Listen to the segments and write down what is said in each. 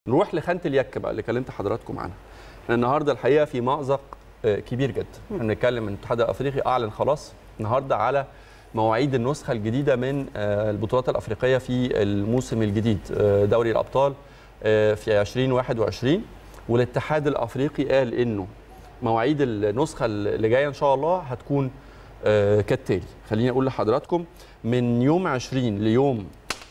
نروح لخانه اليك بقى اللي كلمت حضراتكم عنها احنا النهارده الحقيقه في مأزق آه، كبير جدا احنا بنتكلم ان الاتحاد الافريقي اعلن خلاص النهارده على مواعيد النسخه الجديده من آه، البطولات الافريقيه في الموسم الجديد آه، دوري الابطال آه، في 2021 والاتحاد الافريقي قال انه مواعيد النسخه اللي جايه ان شاء الله هتكون آه، كالتالي خليني اقول لحضراتكم من يوم 20 ليوم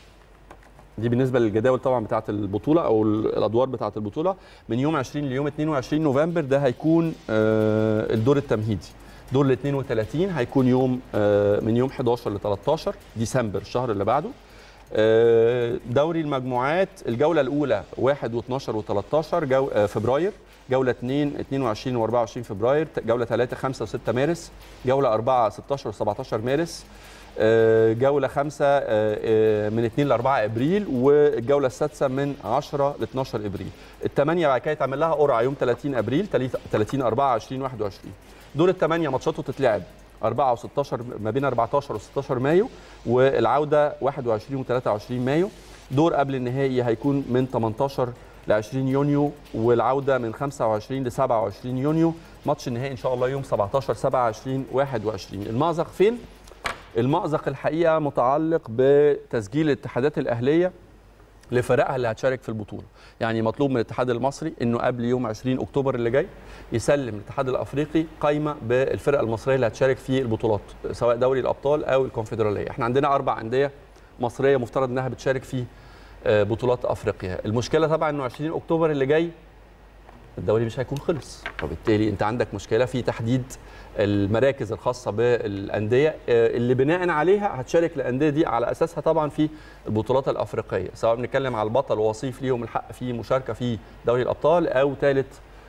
دي بالنسبه للجداول طبعا بتاعه البطوله او الادوار بتاعه البطوله من يوم 20 ليوم 22 نوفمبر ده هيكون آه، الدور التمهيدي دور ال 32 هيكون يوم آه، من يوم 11 ل 13 ديسمبر الشهر اللي بعده آه، دوري المجموعات الجوله الاولى 1 و12 و13 جو آه، فبراير جوله 2 22 و24 فبراير جوله 3 5 و6 مارس جوله 4 16 و17 مارس آه، جوله 5 من 2 ل 4 ابريل والجوله السادسه من 10 ل 12 ابريل الثمانيه بعد كده يتعمل لها قرعه يوم 30 ابريل 30 4 2021 دور الثمانيه ماتشاته تتلعب 4 و16 ما بين 14 و16 مايو والعوده 21 و23 مايو دور قبل النهائي هيكون من 18 ل 20 يونيو والعوده من 25 ل 27 يونيو ماتش النهائي ان شاء الله يوم 17 7 20 21 المأزق فين؟ المأزق الحقيقه متعلق بتسجيل الاتحادات الاهليه لفرقها اللي هتشارك في البطوله يعني مطلوب من الاتحاد المصري انه قبل يوم 20 اكتوبر اللي جاي يسلم الاتحاد الافريقي قائمه بالفرق المصريه اللي هتشارك في البطولات سواء دوري الابطال او الكونفدراليه احنا عندنا اربع انديه مصريه مفترض انها بتشارك في آه، بطولات افريقيا المشكله طبعا انه 20 اكتوبر اللي جاي الدوري مش هيكون خلص وبالتالي انت عندك مشكله في تحديد المراكز الخاصه بالانديه آه، اللي بناء عليها هتشارك الانديه دي على اساسها طبعا في البطولات الافريقيه سواء بنتكلم على البطل ووصيف ليهم الحق في مشاركه في دوري الابطال او ثالث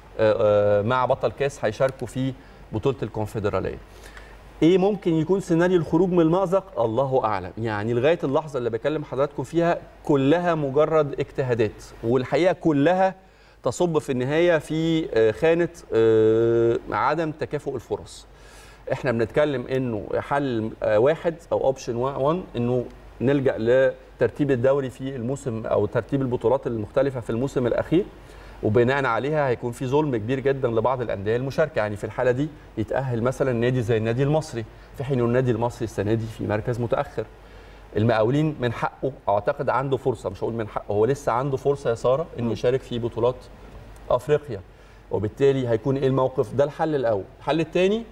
مع بطل كاس هيشاركوا في بطوله الكونفدراليه ايه ممكن يكون سيناريو الخروج من المأزق الله اعلم يعني لغايه اللحظه اللي بكلم حضراتكم فيها كلها مجرد اجتهادات والحقيقه كلها تصب في النهايه في آه، خانه آه، عدم تكافؤ الفرص احنا بنتكلم انه حل آه، واحد او اوبشن 1 انه نلجا لترتيب الدوري في الموسم او ترتيب البطولات المختلفه في الموسم الاخير وبناء عليها هيكون في ظلم كبير جدا لبعض الانديه المشاركه يعني في الحاله دي يتاهل مثلا نادي زي النادي المصري في حين إنه النادي المصري السنه دي في مركز متاخر المقاولين من حقه اعتقد عنده فرصه مش هقول من حقه هو لسه عنده فرصه يا ساره انه يشارك في بطولات افريقيا وبالتالي هيكون ايه الموقف ده الحل الاول الحل الثاني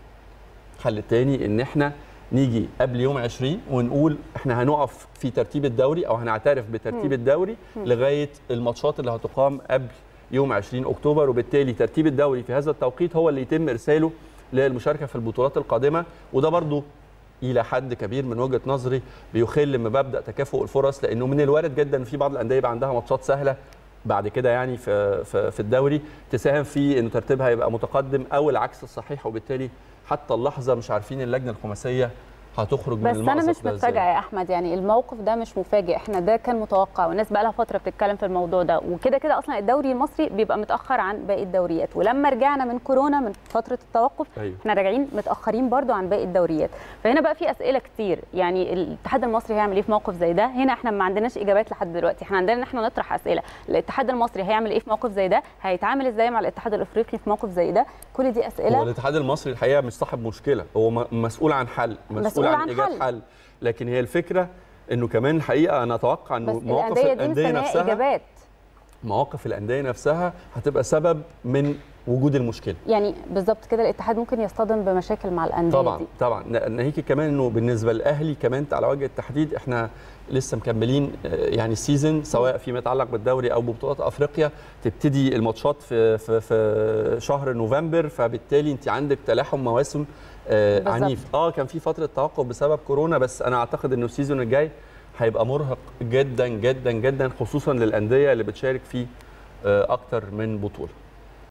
الحل الثاني ان احنا نيجي قبل يوم 20 ونقول احنا هنقف في ترتيب الدوري او هنعترف بترتيب الدوري لغايه الماتشات اللي هتقام قبل يوم 20 اكتوبر وبالتالي ترتيب الدوري في هذا التوقيت هو اللي يتم ارساله للمشاركه في البطولات القادمه وده برضو الى حد كبير من وجهه نظري بيخل بمبدا تكافؤ الفرص لانه من الوارد جدا ان في بعض الانديه يبقى عندها ماتشات سهله بعد كده يعني في في, في الدوري تساهم في انه ترتيبها يبقى متقدم او العكس الصحيح وبالتالي حتى اللحظه مش عارفين اللجنه الخماسيه هتخرج من بس انا المأزق مش ده إزاي. متفاجئه يا احمد يعني الموقف ده مش مفاجئ احنا ده كان متوقع والناس بقى لها فتره بتتكلم في الموضوع ده وكده كده اصلا الدوري المصري بيبقى متاخر عن باقي الدوريات ولما رجعنا من كورونا من فتره التوقف أيوة. احنا راجعين متاخرين برضو عن باقي الدوريات فهنا بقى في اسئله كتير يعني الاتحاد المصري هيعمل ايه في موقف زي ده هنا احنا ما عندناش اجابات لحد دلوقتي احنا عندنا ان احنا نطرح اسئله الاتحاد المصري هيعمل ايه في موقف زي ده هيتعامل ازاي مع الاتحاد الافريقي في موقف زي ده كل دي هو اسئله الاتحاد المصري الحقيقه مش صاحب مشكله هو م- مسؤول عن حل مسؤول, مسؤول عن, عن ايجاد حل. حل. لكن هي الفكره انه كمان الحقيقه انا اتوقع انه بس مواقف الانديه دي الانديه مستنيه نفسها اجابات مواقف الانديه نفسها هتبقى سبب من وجود المشكله يعني بالظبط كده الاتحاد ممكن يصطدم بمشاكل مع الانديه طبعا دي طبعا ن- ناهيك كمان انه بالنسبه للاهلي كمان على وجه التحديد احنا لسه مكملين آه، يعني السيزون سواء فيما يتعلق بالدوري او ببطولات افريقيا تبتدي الماتشات في في في شهر نوفمبر فبالتالي انت عندك تلاحم مواسم آه، بالظبط. عنيف اه كان في فتره توقف بسبب كورونا بس انا اعتقد انه السيزون الجاي هيبقى مرهق جدا جدا جدا خصوصا للانديه اللي بتشارك في آه، اكتر من بطوله